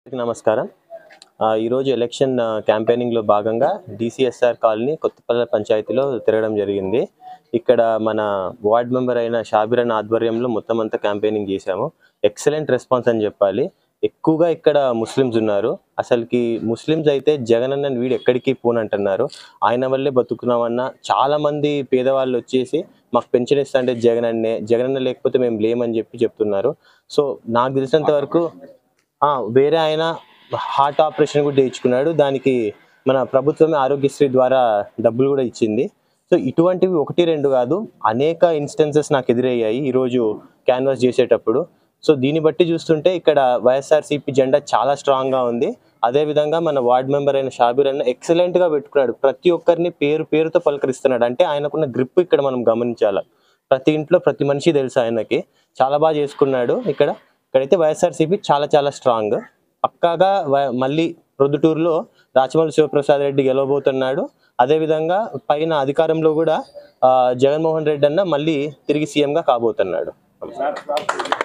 అందరికీ నమస్కారం ఆ, ఈరోజు ఎలక్షన్ ఆ, క్యాంపెయినింగ్లో భాగంగా డిసిఎస్ఆర్ కాలనీ కొత్తపల్లి పంచాయతీలో తిరగడం జరిగింది ఇక్కడ మన వార్డ్ మెంబర్ అయిన షాబిర్ అన్న ఆధ్వర్యంలో మొత్తం అంతా క్యాంపెయినింగ్ చేశాము ఎక్సలెంట్ రెస్పాన్స్ అని చెప్పాలి ఎక్కువగా ఇక్కడ ముస్లిమ్స్ ఉన్నారు అసలుకి ముస్లిమ్స్ అయితే జగన్ అన్న వీడు ఎక్కడికి పోనంటున్నారు ఆయన వల్లే బతుకున్నామన్న చాలా మంది పేదవాళ్ళు వచ్చేసి మాకు పెన్షన్ ఇస్తా అంటే జగన్ అన్నే జగన్ అన్న లేకపోతే మేము లేమని చెప్పి చెప్తున్నారు సో నాకు తెలిసినంత వరకు ఆ, వేరే ఆయన హార్ట్ ఆపరేషన్ కూడా చేయించుకున్నాడు దానికి మన ప్రభుత్వమే ఆరోగ్యశ్రీ ద్వారా డబ్బులు కూడా ఇచ్చింది సో ఇటువంటివి ఒకటి రెండు కాదు అనేక ఇన్స్టెన్సెస్ నాకు ఎదురయ్యాయి ఈరోజు క్యాన్వాస్ చేసేటప్పుడు సో దీన్ని బట్టి చూస్తుంటే ఇక్కడ వైఎస్ఆర్సీపీ జెండా చాలా స్ట్రాంగ్గా ఉంది అదేవిధంగా మన వార్డ్ మెంబర్ అయిన షాబీర్ అన్న ఎక్సలెంట్గా పెట్టుకున్నాడు ప్రతి ఒక్కరిని పేరు పేరుతో పలకరిస్తున్నాడు అంటే ఆయనకున్న గ్రిప్ ఇక్కడ మనం గమనించాలి ప్రతి ఇంట్లో ప్రతి మనిషి తెలుసు ఆయనకి చాలా బాగా చేసుకున్నాడు ఇక్కడ ఇక్కడైతే వైఎస్ఆర్సీపీ చాలా చాలా స్ట్రాంగ్ పక్కాగా వ- మళ్ళీ ప్రొద్దుటూరులో రాచమల్లి శివప్రసాద్ రెడ్డి గెలవబోతున్నాడు అదేవిధంగా పైన అధికారంలో కూడా ఆ, జగన్మోహన్ రెడ్డి అన్న మళ్ళీ తిరిగి సీఎంగా కాబోతున్నాడు